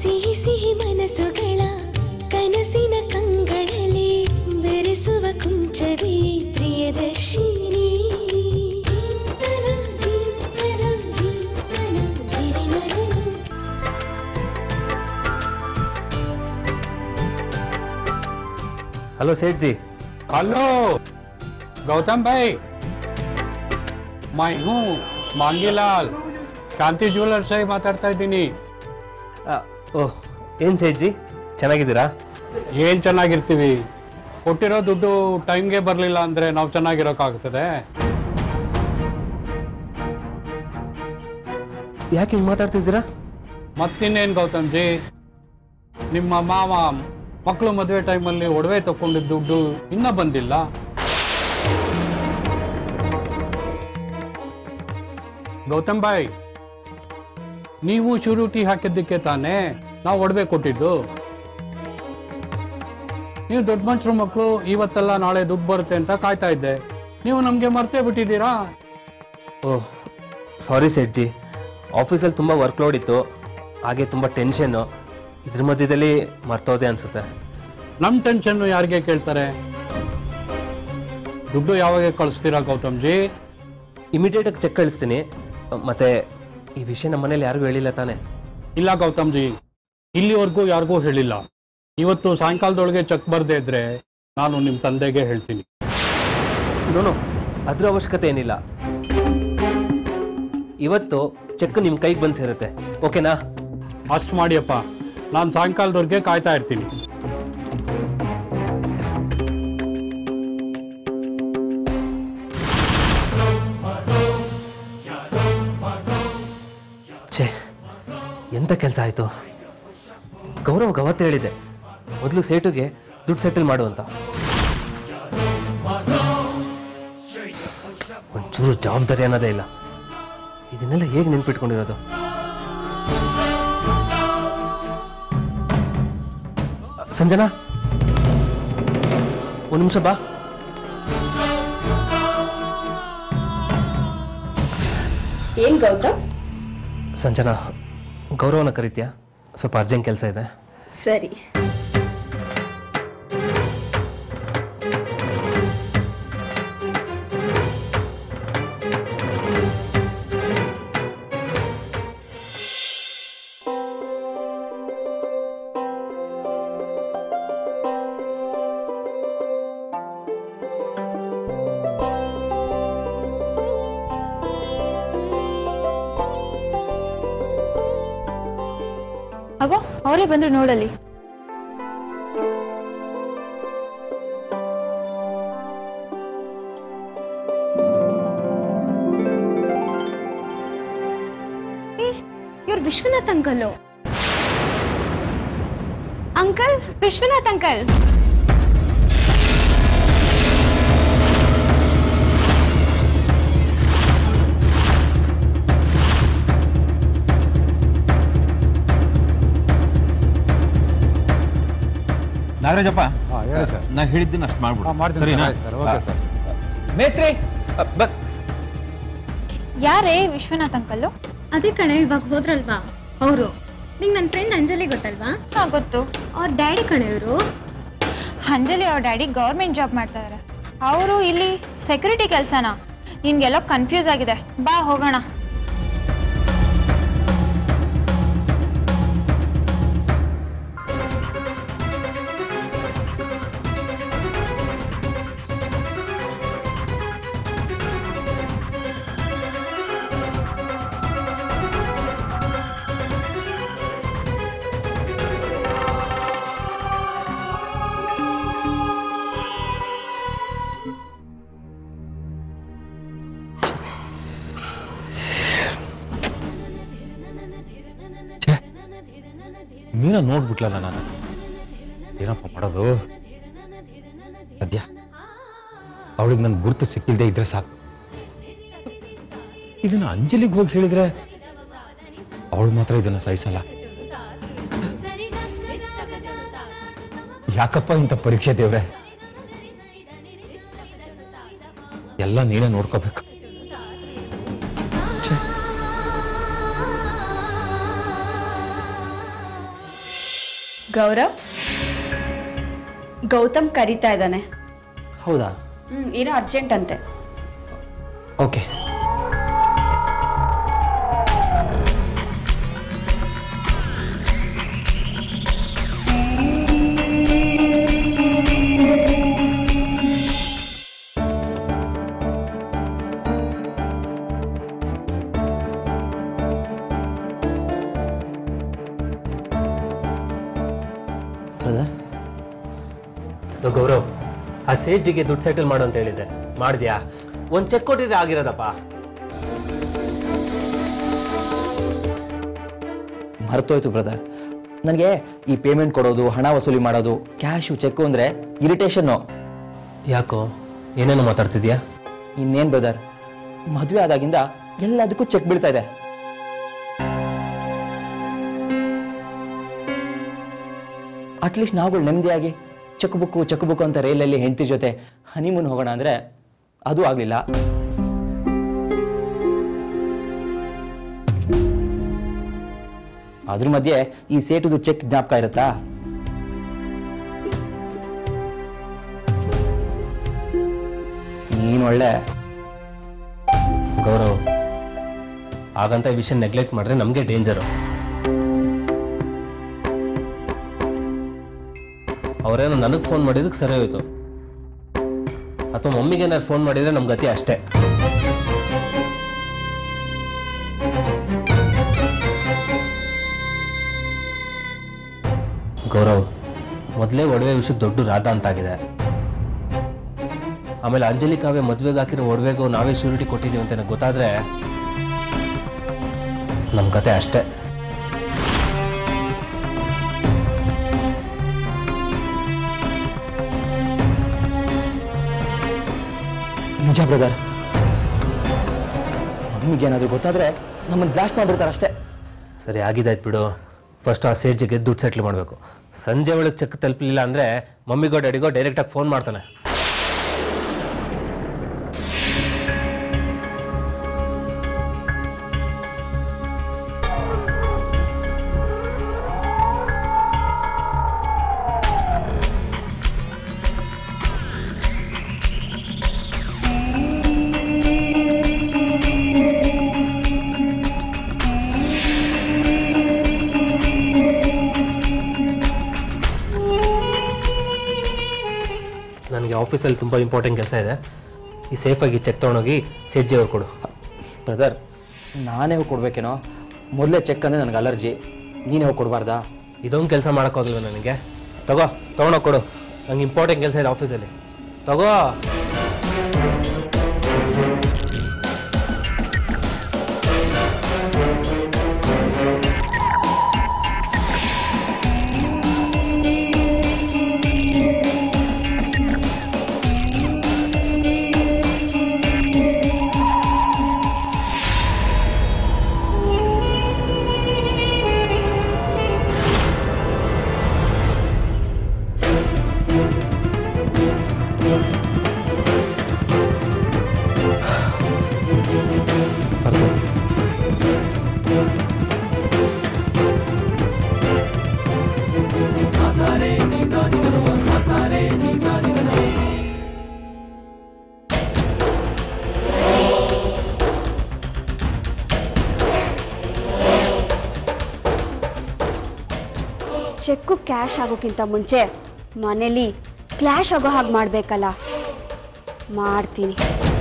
ಸಿಹಿ ಸಿಹಿ ಮನಸ್ಸುಗಳ ಕನಸಿನ ಕಂಗಳಲ್ಲಿ ಬೆರೆಸುವ ಕುಂಚವೇ ಪ್ರಿಯದರ್ಶಿನಿ ದೀಪ್ತನ, ದೀಪ್ತನ, ದೀಪ್ತನ, ಧಿರಿನರನು. हेलो सेठ जी हेलो गौतम भाई मैं हूँ मांगीलाल ಶಾಂತಿ ಜ್ಯುವೆಲರ್ಸ್ ಆಗಿ ಮಾತಾಡ್ತಾ ಇದ್ದೀನಿ ಓಹ್ ಏನ್ ಸೇಠ್ ಜಿ ಚೆನ್ನಾಗಿದ್ದೀರಾ ಏನ್ ಚೆನ್ನಾಗಿರ್ತೀವಿ ಕೊಟ್ಟಿರೋ ದುಡ್ಡು ಟೈಮ್ಗೆ ಬರಲಿಲ್ಲ ಅಂದ್ರೆ ನಾವು ಚೆನ್ನಾಗಿರೋಕ್ಕಾಗ್ತದೆ ಯಾಕೆ ಹಿಂಗ್ ಮಾತಾಡ್ತಿದ್ದೀರಾ ಮತ್ತಿನ್ನೇನು ಗೌತಮ್ ಜಿ ನಿಮ್ಮ ಮಾವ ಮಕ್ಕಳು ಮದುವೆ ಟೈಮಲ್ಲಿ ಒಡವೆ ತಗೊಂಡಿದ್ದ ದುಡ್ಡು ಇನ್ನೂ ಬಂದಿಲ್ಲ ಗೌತಮ್ ಬಾಯ್ ನೀವು ಶೂರಿಟಿ ಹಾಕಿದ್ದಕ್ಕೆ ತಾನೇ ನಾವು ಒಡವೆ ಕೊಟ್ಟಿದ್ದು ನೀವು ದೊಡ್ಡ ಮನುಷ್ಯರ ಮಕ್ಕಳು ಇವತ್ತೆಲ್ಲ ನಾಳೆ ದುಡ್ಡು ಬರುತ್ತೆ ಅಂತ ಕಾಯ್ತಾ ಇದ್ದೆ ನೀವು ನಮಗೆ ಮರ್ತೇ ಬಿಟ್ಟಿದ್ದೀರಾ ಓಹ್ ಸಾರಿ ಸೇಠ್ ಜಿ ಆಫೀಸಲ್ಲಿ ತುಂಬ ವರ್ಕ್ಲೋಡ್ ಇತ್ತು ಹಾಗೆ ತುಂಬ ಟೆನ್ಷನ್ನು ಇದ್ರ ಮಧ್ಯದಲ್ಲಿ ಮರ್ತೋದೆ ಅನ್ಸುತ್ತೆ ನಮ್ ಟೆನ್ಷನ್ ಯಾರಿಗೆ ಕೇಳ್ತಾರೆ ದುಡ್ಡು ಯಾವಾಗ ಕಳಿಸ್ತೀರಾ ಗೌತಮ್ ಜಿ ಇಮಿಡಿಯೇಟಾಗಿ ಚೆಕ್ ಕಳಿಸ್ತೀನಿ ಮತ್ತೆ ಈ ವಿಷಯ ನಮ್ಮ ಮನೇಲಿ ಯಾರಿಗೂ ಹೇಳಿಲ್ಲ ತಾನೆ ಇಲ್ಲ ಗೌತಮ್ ಜಿ ಇಲ್ಲಿವರೆಗೂ ಯಾರಿಗೂ ಹೇಳಿಲ್ಲ ಇವತ್ತು ಸಾಯಂಕಾಲದೊಳಗೆ ಚೆಕ್ ಬರ್ದೇ ಇದ್ರೆ ನಾನು ನಿಮ್ಮ ತಂದೆಗೆ ಹೇಳ್ತೀನಿ ನೋನು ಅದ್ರ ಅವಶ್ಯಕತೆ ಏನಿಲ್ಲ ಇವತ್ತು ಚೆಕ್ ನಿಮ್ಮ ಕೈಗೆ ಬಂದು ಸೇರುತ್ತೆ ಓಕೆನಾ ಅಷ್ಟು ಮಾಡಿಯಪ್ಪ ನಾನು ಸಾಯಂಕಾಲದವರೆಗೆ ಕಾಯ್ತಾ ಇರ್ತೀನಿ ಛೇ ಎಂತ ಕೆಲಸ ಆಯ್ತು ಗೌರವ್ ಅವತ್ತು ಹೇಳಿದೆ ಮೊದಲು ಸೇಟುಗೆ ದುಡ್ಡು ಸೆಟಲ್ ಮಾಡು ಅಂತ ಒಂಚೂರು ಜವಾಬ್ದಾರಿ ಅನ್ನೋದೇ ಇಲ್ಲ ಇದನ್ನೆಲ್ಲ ಹೇಗೆ ನೆನ್ಪಿಟ್ಕೊಂಡಿರೋದು ಸಂಜನಾ ಒಂದು ನಿಮಿಷ ಬಾ ಏನ್ ಗೌತಮ್ ಸಂಜನಾ ಗೌರವನ ಕರಿತೀಯಾ ಸ್ವಲ್ಪ ಅರ್ಜೆಂಟ್ ಕೆಲಸ ಇದೆ ಸರಿ ಅಗೋ ಅವರೇ ಬಂದ್ರು ನೋಡಲಿ ಇವ್ರು Vishwanath uncle uncle Vishwanath uncle Nagarajappa ಹೇಳಿ ಸರ್ ನಾ ಹೇಳಿದ್ದನ್ನ ಅಷ್ಟು ಮಾಡ್ಬಿಡು ಮಾಡ್ತೀನಿ ಸರಿನಾ? ಸರ್ ಓಕೆ ಸರ್ ಮೇಸ್ತ್ರಿ ಅ, ಬ- ಯಾರೇ ವಿಶ್ವನಾಥ್ ಅಂಕಲ್ ಅದೇ ಕಣೆ ಇವಾಗ ಹೋದ್ರಲ್ವಾ ಅವರು ನಿಂಗೆ ನನ್ನ ಫ್ರೆಂಡ್ ಅಂಜಲಿ ಗೊತ್ತಲ್ವಾ ಹಾ ಗೊತ್ತು ಅವ್ರ ಡ್ಯಾಡಿ ಕಣೆ ಇವರು ಅಂಜಲಿ ಅವ್ರ ಡ್ಯಾಡಿ ಗೌರ್ಮೆಂಟ್ ಜಾಬ್ ಮಾಡ್ತಾ ಅವರು ಇಲ್ಲಿ ಸೆಕ್ಯೂರಿಟಿ ಕೆಲಸನಾ ನಿನ್ಗೆಲ್ಲೋ ಕನ್ಫ್ಯೂಸ್ ಆಗಿದೆ ಬಾ ಹೋಗೋಣ ಮೀನ ನೋಡ್ಬಿಟ್ಲಲ್ಲ ನಾನು ಏನಪ್ಪ ಮಾಡೋದು ಸದ್ಯ ಅವಳಿಗೆ ನನ್ ಗುರುತು ಸಿಕ್ಕಿಲ್ದೇ ಇದ್ರೆ ಸಾಕು ಇದನ್ನ ಅಂಜಲಿಗೆ ಹೋಗಿ ಹೇಳಿದ್ರೆ ಅವಳು ಮಾತ್ರ ಇದನ್ನ ಸಹಿಸಲ್ಲ ಯಾಕಪ್ಪ ಇಂಥ ಪರೀಕ್ಷೆ ದೇವ್ರೆ ಎಲ್ಲ ನೀನೇ ನೋಡ್ಕೋಬೇಕು ಗೌರವ್ ಗೌತಮ್ ಕರೀತಾ ಇದ್ದಾನೆ ಹೌದಾ ಹ್ಮ್ ಏನೋ ಅರ್ಜೆಂಟ್ ಅಂತೆ ಓಕೆ ಗೌರವ್ ಆ ಸೇಜ್ಜಿಗೆ ದುಡ್ಡು ಸೆಟಲ್ ಮಾಡು ಅಂತ ಹೇಳಿದ್ದೆ ಮಾಡಿದ್ಯಾ ಒಂದ್ ಚೆಕ್ ಕೊಟ್ಟಿದ್ರೆ ಆಗಿರೋದಪ್ಪ ಮರ್ತೋಯ್ತು ಬ್ರದರ್ ನನಗೆ ಈ ಪೇಮೆಂಟ್ ಕೊಡೋದು ಹಣ ವಸೂಲಿ ಮಾಡೋದು ಕ್ಯಾಶು ಚೆಕ್ಕು ಅಂದರೆ ಇರಿಟೇಷನ್ನು ಯಾಕೋ ಏನೇನೋ ಮಾತಾಡ್ತಿದ್ಯಾ ಇನ್ನೇನು ಬ್ರದರ್ ಮದುವೆ ಆದಾಗಿಂದ ಎಲ್ಲದಕ್ಕೂ ಚೆಕ್ ಬೀಳ್ತಾ ಇದೆ ಅಟ್ಲೀಸ್ಟ್ ನಾವುಗಳು ನೆಮ್ಮದಿಯಾಗಿ ಚೆಕ್ ಬುಕ್ಕು ಚೆಕ್ ಬುಕ್ಕು ಅಂತ ರೈಲಲ್ಲಿ ಹೆಂಡತಿ ಜೊತೆ ಹನಿಮೂನ್ ಹೋಗೋಣ ಅಂದರೆ ಅದು ಆಗಲಿಲ್ಲ ಅದ್ರ ಮಧ್ಯೆ ಈ ಸೇಟುದು ಚೆಕ್ ಜ್ಞಾಪಕ ಇರುತ್ತಾ ನೀನ್ ಒಳ್ಳೆ ಗೌರವ್ ಹಾಗಂತ ಈ ವಿಷಯ ನೆಗ್ಲೆಕ್ಟ್ ಮಾಡಿದ್ರೆ ನಮಗೆ ಡೇಂಜರು ಅವರೇನೋ ನನಗೆ ಫೋನ್ ಮಾಡಿದಕ್ಕೆ ಸರಿ ಹೋಯ್ತು ಅಥವಾ ಮಮ್ಮಿಗೆ ಏನಾದ್ರು ಫೋನ್ ಮಾಡಿದ್ರೆ ನಮ್ಮ ಗತಿ ಅಷ್ಟೇ ಗೌರವ್ ಮೊದಲೇ ಒಡವೆ ವಿಷಯಕ್ಕೆ ದೊಡ್ಡ ರಾಧ ಅಂತಾಗಿದೆ ಆಮೇಲೆ ಅಂಜಲಿ ಕಾವ್ಯ ಮದ್ವೆಗೆ ಹಾಕಿರೋ ಒಡವೆಗೂ ನಾವೇ ಶ್ಯೂರಿಟಿ ಕೊಟ್ಟಿದ್ದೀವಿ ಅಂತ ನನಗೆ ಗೊತ್ತಾದ್ರೆ ನಮ್ಮ ಕತೆ ಅಷ್ಟೇ ನಿಜ ಬ್ರದರ್ ಮಮ್ಮಿಗೇನಾದ್ರೂ ಗೊತ್ತಾದ್ರೆ ನಮ್ಮನ್ನು ಬ್ಲಾಸ್ಟ್ ಮಾಡ್ಬಿಡ್ತಾರೆ ಅಷ್ಟೇ ಸರಿ ಆಗಿದ್ದಾಯ್ತು ಬಿಡು ಫಸ್ಟ್ ಆ ಸೇಜಿಗೆ ದುಡ್ಡು ಸೆಟ್ಲ್ ಮಾಡಬೇಕು ಸಂಜೆ ಒಳಗೆ ಚೆಕ್ ತಲುಪಲಿಲ್ಲ ಅಂದ್ರೆ ಮಮ್ಮಿಗೋ ಡ್ಯಾಡಿಗೋ ಡೈರೆಕ್ಟಾಗಿ ಫೋನ್ ಮಾಡ್ತಾನೆ ನನಗೆ ಆಫೀಸಲ್ಲಿ ತುಂಬ ಇಂಪಾರ್ಟೆಂಟ್ ಕೆಲಸ ಇದೆ ಈ ಸೇಫಾಗಿ ಚೆಕ್ ತೊಗೊಂಡೋಗಿ ಸೇಜ್ಜಿ ಅವ್ರು ಕೊಡು ಬ್ರದರ್ ನಾನೇ ಹೋಗಿ ಕೊಡ್ಬೇಕೇನೋ ಮೊದಲೇ ಚೆಕ್ ಅಂದರೆ ನನಗೆ ಅಲರ್ಜಿ ನೀನೇ ಹೋಗಿ ಕೊಡಬಾರ್ದಾ ಇದೊಂದು ಕೆಲಸ ಮಾಡೋಕ್ಕಾಗಲ್ಲ ನನಗೆ ತಗೋ ತೊಗೊಂಡೋಗಿ ಕೊಡು ನಂಗೆ ಇಂಪಾರ್ಟೆಂಟ್ ಕೆಲಸ ಇದೆ ಆಫೀಸಲ್ಲಿ ತಗೋ ಚೆಕ್ಕು ಕ್ಯಾಶ್ ಆಗೋಕ್ಕಿಂತ ಮುಂಚೆ ಮನೇಲಿ ಕ್ಲಾಶ್ ಆಗೋ ಹಾಗೆ ಮಾಡ್ಬೇಕಲ್ಲ ಮಾಡ್ತೀನಿ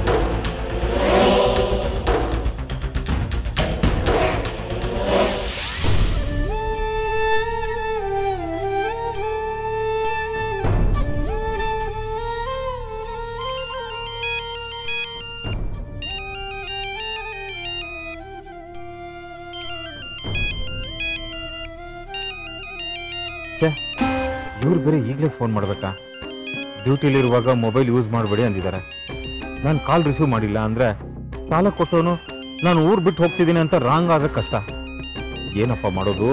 ಇವ್ರು ಬೇರೆ ಈಗಲೇ ಫೋನ್ ಮಾಡಬೇಕಾ ಡ್ಯೂಟಿಲಿರುವಾಗ ಮೊಬೈಲ್ ಯೂಸ್ ಮಾಡಬೇಡಿ ಅಂದಿದ್ದಾರೆ ನಾನು ಕಾಲ್ ರಿಸೀವ್ ಮಾಡಿಲ್ಲ ಅಂದ್ರೆ ಸಾಲ ಕೊಟ್ಟವನು ನಾನು ಊರು ಬಿಟ್ಟು ಹೋಗ್ತಿದ್ದೀನಿ ಅಂತ ರಾಂಗ್ ಆದ್ರೆ ಕಷ್ಟ ಏನಪ್ಪ ಮಾಡೋದು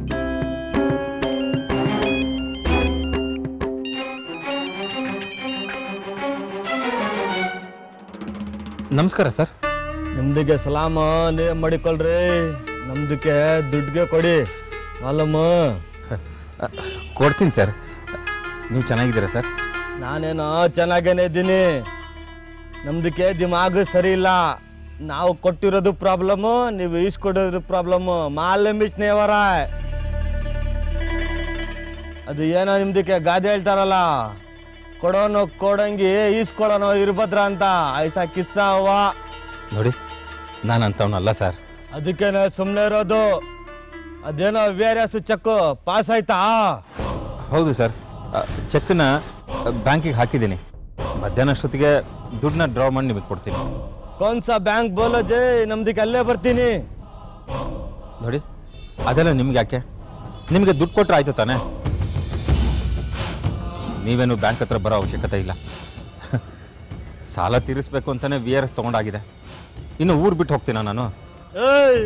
ನಮಸ್ಕಾರ ಸರ್ ನಿಮ್ದಿಗೆ ಸಲಾಮ ನೀವೇ ಮಾಡಿಕೊಳ್ರಿ ನಮ್ದಕ್ಕೆ ದುಡ್ಡಿಗೆ ಕೊಡಿ ಮಾಲಮ್ಮ ಕೊಡ್ತೀನಿ ಸರ್ ನೀವು ಚೆನ್ನಾಗಿದ್ದೀರಾ ಸರ್ ನಾನೇನೋ ಚೆನ್ನಾಗೇನೆ ಇದ್ದೀನಿ ನಮ್ದಕ್ಕೆ ದಿಮಾಗ್ ಸರಿ ಇಲ್ಲ ನಾವು ಕೊಟ್ಟಿರೋದು ಪ್ರಾಬ್ಲಮ್ಮು ನೀವು ಈಸ್ಕೊಡೋದು ಪ್ರಾಬ್ಲಮ್ಮು ಮಾಲೆ ಮಿಸ್ನೇವರ ಅದು ಏನೋ ನಿಮ್ದಕ್ಕೆ ಗಾದೆ ಹೇಳ್ತಾರಲ್ಲ ಕೊಡೋನು ಕೊಡಂಗಿ ಈಸ್ಕೊಳೋನು ಇರ್ಭದ್ರ ಅಂತ ಐಸಾ ಕಿಸ್ಸ ಅವ್ವ ನೋಡಿ ನಾನು ಅಂಥವ್ನಲ್ಲ ಸರ್ ಅದಕ್ಕೇನೆ ಸುಮ್ಮನೆ ಇರೋದು ಅದೇನೋ ವೇರ್ ಎಸ್ ಚೆಕ್ಕು ಪಾಸ್ ಆಯ್ತಾ ಹೌದು ಸರ್ ಚೆಕ್ನ ಬ್ಯಾಂಕಿಗೆ ಹಾಕಿದ್ದೀನಿ ಮಧ್ಯಾಹ್ನ ಅಷ್ಟೊತ್ತಿಗೆ ದುಡ್ಡನ್ನ ಡ್ರಾ ಮಾಡಿ ನಿಮಗೆ ಕೊಡ್ತೀನಿ ಕೋನ್ಸ ಬ್ಯಾಂಕ್ ಬೋಲೋಜೆ ನಮ್ದಕ್ಕೆ ಅಲ್ಲೇ ಬರ್ತೀನಿ ನೋಡಿ ಅದೆಲ್ಲ ನಿಮ್ಗೆ ಯಾಕೆ ನಿಮಗೆ ದುಡ್ಡು ಕೊಟ್ಟರೆ ಆಯ್ತು ತಾನೇ ನೀವೇನು ಬ್ಯಾಂಕ್ ಹತ್ರ ಬರೋ ಅವಶ್ಯಕತೆ ಇಲ್ಲ ಸಾಲ ತೀರಿಸ್ಬೇಕು ಅಂತಾನೆ ವಿ ಆರ್ ಎಸ್ ತೊಗೊಂಡಾಗಿದೆ ಇನ್ನು ಊರು ಬಿಟ್ಟು ಹೋಗ್ತೀನ ನಾನು ಏಯ್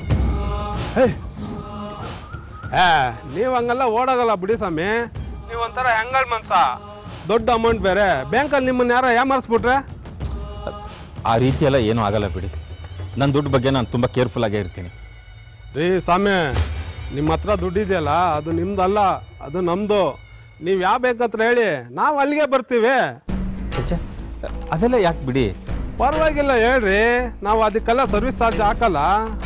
ಏ ನೀವ್ ಹಂಗೆಲ್ಲ ಓಡಾಗಲ್ಲ ಬಿಡಿ ಸ್ವಾಮಿ ನೀವ್ ಒಂಥರ ಹೆಂಗಳ್ ಮನ್ಸ ದೊಡ್ಡ ಅಮೌಂಟ್ ಬೇರೆ ಬ್ಯಾಂಕಲ್ಲಿ ನಿಮ್ಮನ್ನ ಯಾರ ಯಾಮಾರಿಸ್ಬಿಟ್ರೆ ಆ ರೀತಿ ಎಲ್ಲ ಏನೂ ಆಗಲ್ಲ ಬಿಡಿ ನನ್ನ ದುಡ್ಡು ಬಗ್ಗೆ ನಾನು ತುಂಬ ಕೇರ್ಫುಲ್ ಆಗೇ ಇರ್ತೀನಿ ರೀ ಸ್ವಾಮಿ ನಿಮ್ಮ ಹತ್ರ ದುಡ್ಡಿದೆಯಲ್ಲ ಅದು ನಿಮ್ದಲ್ಲ ಅದು ನಮ್ದು ನೀವ್ ಯಾವ ಬೇಕತ್ರ ಹೇಳಿ ನಾವು ಅಲ್ಲಿಗೆ ಬರ್ತೀವಿ ಛೆ, ಅದೆಲ್ಲ ಯಾಕೆ ಬಿಡಿ ಪರವಾಗಿಲ್ಲ ಹೇಳ್ರಿ ನಾವು ಅದಕ್ಕೆಲ್ಲ ಸರ್ವಿಸ್ ಚಾರ್ಜ್ ಹಾಕಲ್ಲ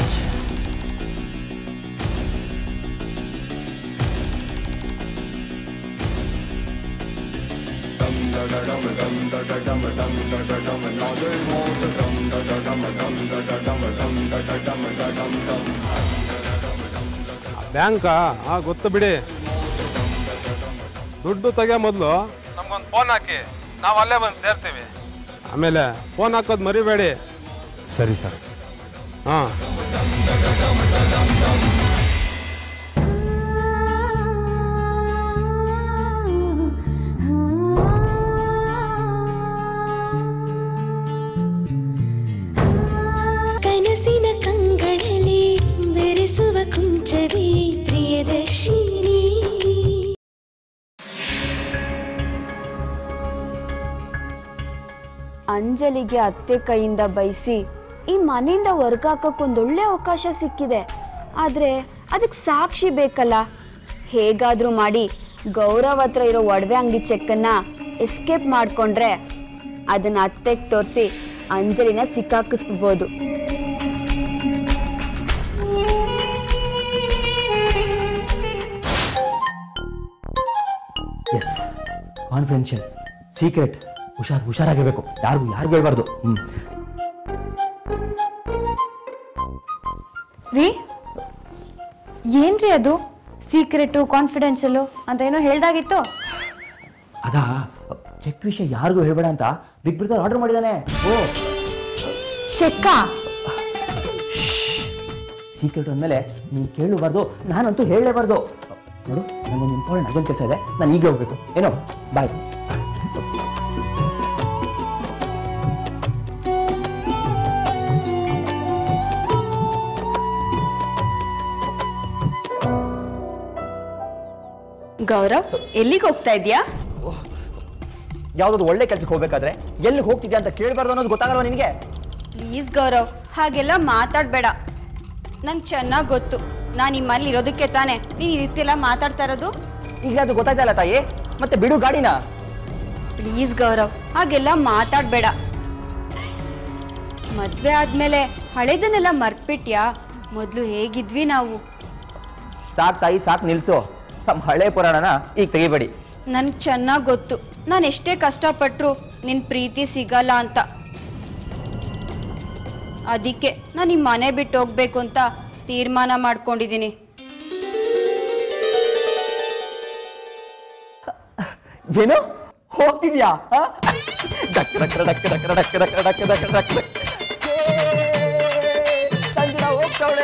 ಬ್ಯಾಂಕಾ ಹಾ ಗೊತ್ತು ಬಿಡಿ ದುಡ್ಡು ತೆಗಿಯೋ ಮೊದಲು ನಮ್ಗೊಂದು ಫೋನ್ ಹಾಕಿ ನಾವು ಅಲ್ಲೇ ಬಂದು ಸೇರ್ತೀವಿ ಆಮೇಲೆ ಫೋನ್ ಹಾಕೋದು ಮರಿಬೇಡಿ ಸರಿ ಸರ್ ಹಾ ಕನಸಿನ ಕಂಗಳಲ್ಲಿ ಬೆರೆಸುವ ಕುಂಚವೇ ಪ್ರಿಯದರ್ಶಿನಿ ಅಂಜಲಿಗೆ ಅತ್ತೆ ಕೈಯಿಂದ ಬೈಸಿ ಈ ಮನೆಯಿಂದ ಹೊರ್ಗಾಕಕ್ ಒಂದೊಳ್ಳೆ ಅವಕಾಶ ಸಿಕ್ಕಿದೆ ಆದ್ರೆ ಅದಕ್ಕೆ ಸಾಕ್ಷಿ ಬೇಕಲ್ಲ ಹೇಗಾದ್ರೂ ಮಾಡಿ ಗೌರವ್ ಹತ್ರ ಇರೋ ಒಡವೆ ಅಂಗಡಿ ಚೆಕ್ಕನ್ನ ಎಸ್ಕೇಪ್ ಮಾಡ್ಕೊಂಡ್ರೆ ಅದನ್ನ ಅತ್ತೆಗೆ ತೋರಿಸಿ ಅಂಜಲಿನ ಸಿಕ್ಕಾಕಿಸ್ಬಿಡ್ಬೋದು ಎಸ್ ಕಾನ್ಫಿಡೆನ್ಷಿಯಲ್ ಸೀಕ್ರೆಟ್ ಹುಷಾರ್ ಹುಷಾರಾಗಿರ್ಬೇಕು ಯಾರಿಗೂ ಯಾರಿಗೂ ಹೇಳ್ಬಾರ್ದು ಹ್ಮ್ ರೀ ಏನ್ರಿ ಅದು ಸೀಕ್ರೆಟು ಕಾನ್ಫಿಡೆನ್ಷಿಯಲು ಅಂತ ಏನೋ ಹೇಳ್ದಾಗಿತ್ತು ಅದಾ ಚೆಕ್ ವಿಷಯ ಯಾರಿಗೂ ಹೇಳ್ಬೇಡ ಅಂತ ಬಿಗ್ ಬ್ರದರ್ ಆರ್ಡರ್ ಮಾಡಿದಾನೆ ಓ ಚೆಕ್ಕ ಸೀಕ್ರೆಟ್ ಅಂದಮೇಲೆ ನೀನು ಕೇಳಬಾರ್ದು ನಾನಂತೂ ಹೇಳಲೇಬಾರ್ದು ನೋಡು ನನಗೊಂದು ಇಂಪಾರ್ಟೆಂಟ್ ಅರ್ಜೆಂಟ್ ಕೆಲಸ ಇದೆ ನಾನು ಈಗಲೇ ಹೋಗ್ಬೇಕು ಏನೋ ಬಾಯ್ ಗೌರವ್ ಎಲ್ಲಿಗೆ ಹೋಗ್ತಾ ಇದೀಯಾ ಯಾವುದಾದ್ರು ಒಳ್ಳೆ ಕೆಲಸಕ್ಕೆ ಹೋಗ್ಬೇಕಾದ್ರೆ ಎಲ್ಲಿ ಹೋಗ್ತಿದ್ಯಾ ಅಂತ ಕೇಳಬಾರ್ದು ಅನ್ನೋದು ಗೊತ್ತಾಗಲ್ವಾ ನಿನಗೆ ಪ್ಲೀಸ್ ಗೌರವ್ ಹಾಗೆಲ್ಲ ಮಾತಾಡ್ಬೇಡ ನಂಗೆ ಚೆನ್ನಾಗಿ ಗೊತ್ತು ನಾನು ನಿಮ್ಮಲ್ಲಿ ಇರೋದಕ್ಕೆ ತಾನೆ ನೀನು ಈ ರೀತಿ ಎಲ್ಲ ಮಾತಾಡ್ತಾ ಇರೋದು ಈಗ ಅದು ಗೊತ್ತಾಯ್ತಲ್ಲ ತಾಯಿ ಮತ್ತೆ ಬಿಡು ಗಾಡಿನ ಪ್ಲೀಸ್ ಗೌರವ್ ಹಾಗೆಲ್ಲ ಮಾತಾಡ್ಬೇಡ ಮದ್ವೆ ಆದ್ಮೇಲೆ ಹಳೇದನ್ನೆಲ್ಲ ಮರ್ತ್ಬಿಟ್ಯಾ ಮೊದ್ಲು ಹೇಗಿದ್ವಿ ನಾವು ಸಾಕ್ ತಾಯಿ ಸಾಕ್ ನಿಲ್ಸು ನಮ್ಮ ಹಳೆ ಪುರಾಣನ ಈಗ ತೆಗಿಬೇಡಿ ನನ್ಗೆ ಚೆನ್ನಾಗಿ ಗೊತ್ತು ನಾನು ಎಷ್ಟೇ ಕಷ್ಟಪಟ್ರು ನಿನ್ ಪ್ರೀತಿ ಸಿಗಲ್ಲ ಅಂತ ಅದಕ್ಕೆ ನಾನು ಈ ಮನೆ ಬಿಟ್ಟು ಹೋಗ್ಬೇಕು ಅಂತ ತೀರ್ಮಾನ ಮಾಡ್ಕೊಂಡಿದ್ದೀನಿ ಏನು ಹೋಗ್ತಿದ್ಯಾ ಆ? Duck duck duck duck duck duck duck duck duck duck. ಏ, ಸಂಜನಾ ಹೋಗ್ತಾವಳೆ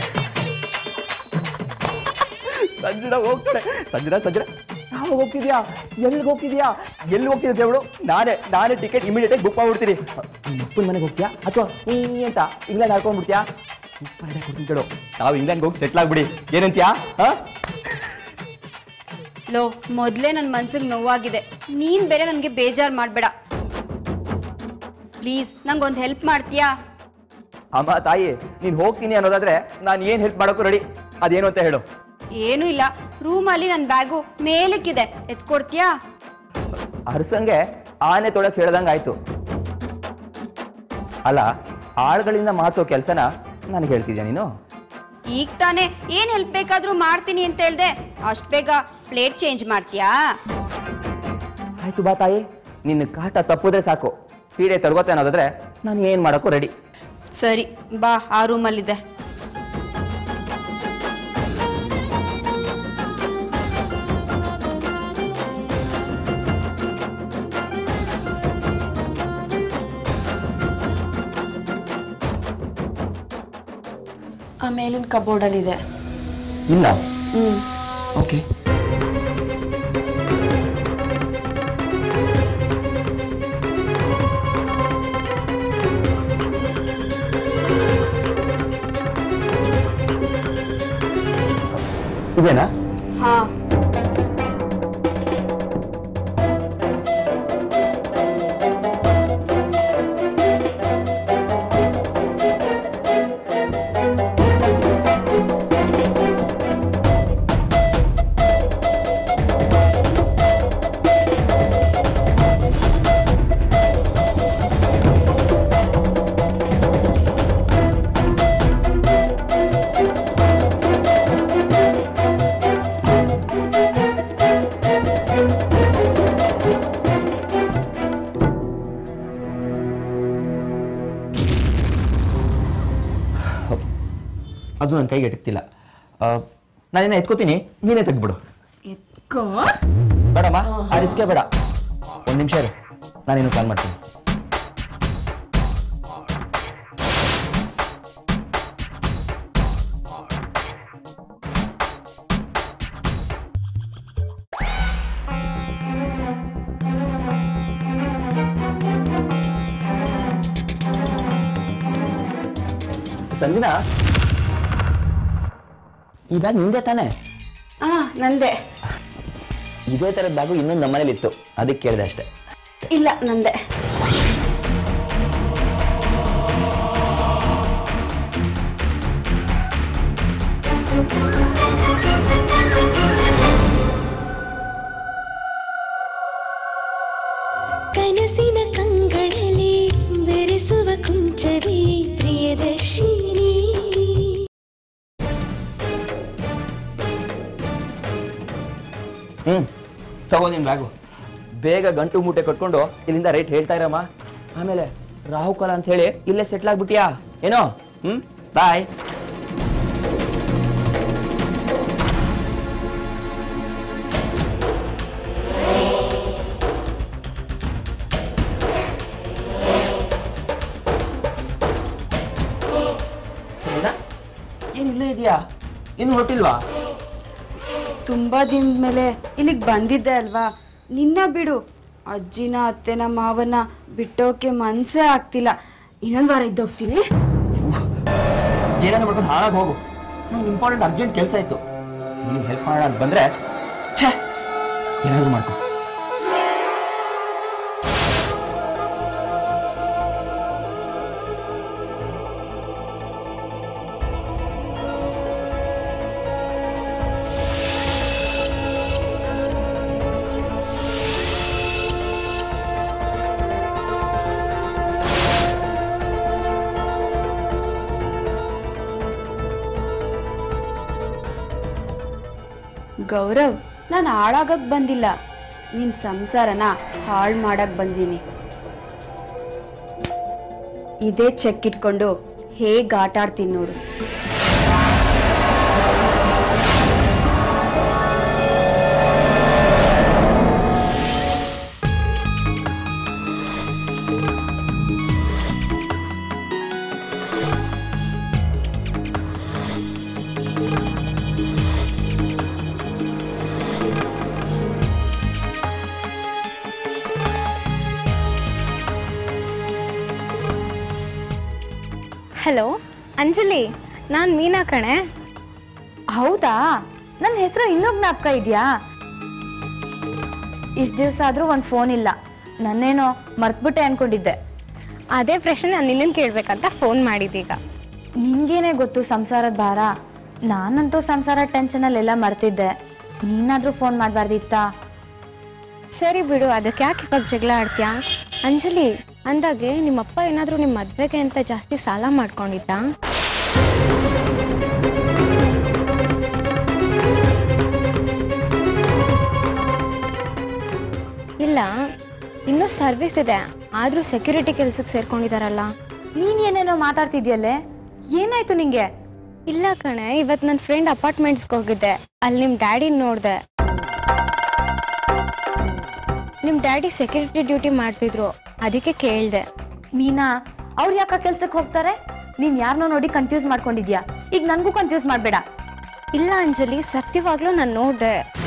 ಸಂಜನಾ ಹೋಗ್ತಾಳೆ ಸಂಜನಾ ಸಂಜನಾ ಯಾವ ಹೋಗ್ತಿದ್ಯಾ ಎಲ್ಲಿಗೆ ಹೋಗ್ತಿದ್ಯಾ ಎಲ್ಲಿ ಹೋಗ್ತಿದ್ದೆ ಅವಳು ನಾನೇ ನಾನೇ ಟಿಕೆಟ್ ಇಮಿಡಿಯೇಟ್ ಆಗಿ ಬುಕ್ ಮಾಡ್ಬಿಡ್ತೀನಿ ಅಪ್ಪನ ಮನೆಗೆ ಹೋಗ್ತೀಯಾ ಅಥವಾ ನೀ ಅಂತ ಇಂಗ್ಲೆಂಡ್ ಹಾಕೊಂಡ್ಬಿಡ್ತೀಯಾ ಸೂಪರ್ ಐಡಿಯಾ ಕೊಡ್ತೀನಿ ಕೇಳು ನಾವು ಇಂಗ್ಲೆಂಡ್ಗೆ ಹೋಗಿ ಸೆಟ್ಲ್ ಆಗ್ಬಿಡಿ ಏನಂತೀಯಾ ಹಾ ಲೋ ಮೊದಲೇ ನನ್ನ ಮನ್ಸಿಗೆ ನೋವಾಗಿದೆ ನೀನ್ ಬೇರೆ ನನಗೆ ಬೇಜಾರು ಮಾಡಬೇಡ ಪ್ಲೀಸ್ ನಂಗೊಂದು ಹೆಲ್ಪ್ ಮಾಡ್ತೀಯಾ ಅಮ್ಮ ತಾಯಿ ನೀನ್ ಹೋಗ್ತೀನಿ ಅನ್ನೋದಾದ್ರೆ ನಾನು ಏನ್ ಹೆಲ್ಪ್ ಮಾಡೋಕ್ಕೂ ರೆಡಿ ಅದೇನು ಅಂತ ಹೇಳು ಏನೂ ಇಲ್ಲ ರೂಮಲ್ಲಿ ನನ್ನ ಬ್ಯಾಗು ಮೇಲಕ್ಕಿದೆ ಎತ್ಕೊಡ್ತೀಯಾ ಅರಸಂಗೆ ಆನೆ ತೊಳಕ್ ಹೇಳ್ದಂಗೆ ಆಯ್ತು ಅಲ್ಲ ಆಳುಗಳಿಂದ ಮಾಡಿಸೋ ಕೆಲಸನ ನನಗೆ ಹೇಳ್ತಿದ್ಯಾ ನೀನು ಈಗ ತಾನೇ ಏನ್ ಹೆಲ್ಪ್ ಬೇಕಾದ್ರೂ ಮಾಡ್ತೀನಿ ಅಂತ ಹೇಳ್ದೆ ಅಷ್ಟ್ ಬೇಗ ಪ್ಲೇಟ್ ಚೇಂಜ್ ಮಾಡ್ತೀಯಾ ಆಯ್ತು ಬಾ ತಾಯಿ ನಿನ್ನ ಕಾಟ ತಪ್ಪುದ್ರೆ ಸಾಕು ಸೀರೆ ತರ್ಗೋತೆ ಅನ್ನೋದಾದ್ರೆ ನಾನು ಏನ್ ಮಾಡಕ್ಕೂ ರೆಡಿ ಸರಿ ಬಾ ಆ ರೂಮಲ್ಲಿದೆ ಆ ಮೇಲಿನ ಕಬೋರ್ಡಲ್ಲಿದೆ ಇಲ್ಲ ಹ್ಮ್ ಓಕೆ ಇದೇನಾ ಹಾ ಅದು ನನ್ನ ಕೈಗೆ ಎಟಕ್ತಿಲ್ಲ ನಾನಿನ್ನ ಎತ್ಕೋತೀನಿ ನೀನೇ ತೆಗ್ಬಿಡು ಬೇಡಮ್ಮ ಆ ರಿಸ್ಕೇ ಬೇಡ ಒಂದು ನಿಮಿಷ ಇರು ನಾನಿನ್ನು ಕಾಲ್ ಮಾಡ್ತೀನಿ ಸಂಜನಾ ಈ ಬ್ಯಾಗ್ ನಿಂದೆ ತಾನೇ ಆ ನಂದೆ ಇದೇ ಥರದ ಬ್ಯಾಗು ಇನ್ನೊಂದು ನಮ್ಮನೇಲಿ ಇತ್ತು ಅದಕ್ಕೆ ಕೇಳಿದೆ ಅಷ್ಟೇ ಇಲ್ಲ ನಂದೆ ಕನಸಿನ ಕಂಗಳಲ್ಲಿ ಬೆರೆಸುವ ಕುಂಚವೇ ಪ್ರಿಯದರ್ಶಿನಿ ಹ್ಮ್ ತಗೋ ನಿನ್ ಬ್ಯಾಗು ಬೇಗ ಗಂಟು ಮೂಟೆ ಕಟ್ಕೊಂಡು ಇಲ್ಲಿಂದ ರೇಟ್ ಹೇಳ್ತಾ ಇರಮ್ಮ ಆಮೇಲೆ ರಾಹುಕಾಲ ಅಂತ ಹೇಳಿ ಇಲ್ಲೇ ಸೆಟ್ಲ್ ಆಗ್ಬಿಟ್ಟಿಯಾ ಏನೋ ಹ್ಮ್ ಬಾಯ್ ಏನ್ ಇಲ್ಲೇ ಇದೆಯಾ ಇನ್ನು ಹೊರಟಿಲ್ವಾ ತುಂಬಾ ದಿನದ ಮೇಲೆ ಇಲ್ಲಿಗೆ ಬಂದಿದ್ದೆ ಅಲ್ವಾ ನಿನ್ನ ಬಿಡು ಅಜ್ಜಿನ ಅತ್ತೆನ ಮಾವನ ಬಿಟ್ಟೋಕೆ ಮನ್ಸೇ ಆಗ್ತಿಲ್ಲ ಇನ್ನೊಂದ್ ವಾರ ಇದ್ದೋಗ್ತೀನಿ ಏನಾದ್ರು ಮಾಡ್ಕೊಂಡು ಹಾಳಾಗಿ ಹೋಗು ನಂಗೆ ಇಂಪಾರ್ಟೆಂಟ್ ಅರ್ಜೆಂಟ್ ಕೆಲಸ ಇತ್ತು ನೀನು ಹೆಲ್ಪ್ ಮಾಡೋಣ ಅಂತ ಬಂದ್ರೆ ಛೇ ಏನಾದ್ರು ಮಾಡ್ಕೊ ಗೌರವ್ ನಾನು ಹಾಳಾಗಕ್ ಬಂದಿಲ್ಲ ನಿನ್ ಸಂಸಾರನ ಹಾಳ್ ಮಾಡಕ್ ಬಂದೀನಿ ಇದೇ ಚೆಕ್ ಇಟ್ಕೊಂಡು ಹೇಗ್ ಆಟ ಆಡ್ತೀನಿ ನೋಡು ಹಲೋ ಅಂಜಲಿ ನಾನು ಮೀನಾ ಕಣೆ ಹೌದಾ ನನ್ನ ಹೆಸರು ಇನ್ನೂ ಜ್ಞಾಪಕ ಇದೆಯಾ ಇಷ್ಟು ದಿವಸ ಆದ್ರೂ ಒಂದು ಫೋನ್ ಇಲ್ಲ ನನ್ನೇನೋ ಮರ್ತ್ಬಿಟ್ಟೆ ಅನ್ಕೊಂಡಿದ್ದೆ ಅದೇ ಪ್ರಶ್ನೆ ನಾನು ನಿನ್ನನ್ನು ಕೇಳಬೇಕಂತ ಫೋನ್ ಮಾಡಿದ್ದೀಗ ನಿಂಗೇನೆ ಗೊತ್ತು ಸಂಸಾರದ ಭಾರ ನಾನಂತೂ ಸಂಸಾರ ಟೆನ್ಷನಲ್ಲೆಲ್ಲ ಮರ್ತಿದ್ದೆ ನೀನಾದ್ರೂ ಫೋನ್ ಮಾಡಬಾರ್ದಿತ್ತಾ ಸರಿ ಬಿಡು ಅದಕ್ಕೆ ಯಾಕೆ ಇವಾಗ ಜಗಳ ಆಡ್ತೀಯಾ ಅಂಜಲಿ ಅಂದಾಗೆ ನಿಮ್ಮಪ್ಪ ಏನಾದರೂ ನಿಮ್ಮ ಮದ್ವೆಗೆ ಅಂತ ಜಾಸ್ತಿ ಸಾಲ ಮಾಡ್ಕೊಂಡಿದ್ದ ಇಲ್ಲ ಇನ್ನೂ ಸರ್ವಿಸ್ ಇದೆ ಆದ್ರೂ ಸೆಕ್ಯೂರಿಟಿ ಕೆಲ್ಸಕ್ಕೆ ಸೇರ್ಕೊಂಡಿದಾರಲ್ಲ ನೀನ್ ಏನೇನೋ ಮಾತಾಡ್ತಿದ್ಯಲ್ಲೇ ಏನಾಯ್ತು ನಿಂಗೆ ಇಲ್ಲ ಕಣೆ ಇವತ್ ನನ್ನ ಫ್ರೆಂಡ್ ಅಪಾರ್ಟ್ಮೆಂಟ್ಸ್ಗೆ ಹೋಗಿದ್ದೆ ಅಲ್ಲಿ ನಿಮ್ ಡ್ಯಾಡಿ ನೋಡ್ದೆ ನಿಮ್ ಡ್ಯಾಡಿ ಸೆಕ್ಯೂರಿಟಿ ಡ್ಯೂಟಿ ಮಾಡ್ತಿದ್ರು ಅದಕ್ಕೆ ಕೇಳ್ದೆ ಮೀನಾ ಅವ್ರು ಯಾಕ ಕೆಲ್ಸಕ್ಕೆ ಹೋಗ್ತಾರೆ ನೀನ್ ಯಾರನ್ನೋ ನೋಡಿ ಕನ್ಫ್ಯೂಸ್ ಮಾಡ್ಕೊಂಡಿದ್ಯಾ ಈಗ ನನ್ಗೂ ಕನ್ಫ್ಯೂಸ್ ಮಾಡ್ಬೇಡ ಇಲ್ಲ ಅಂಜಲಿ ಸತ್ಯವಾಗ್ಲೂ ನಾನು ನೋಡ್ದೆ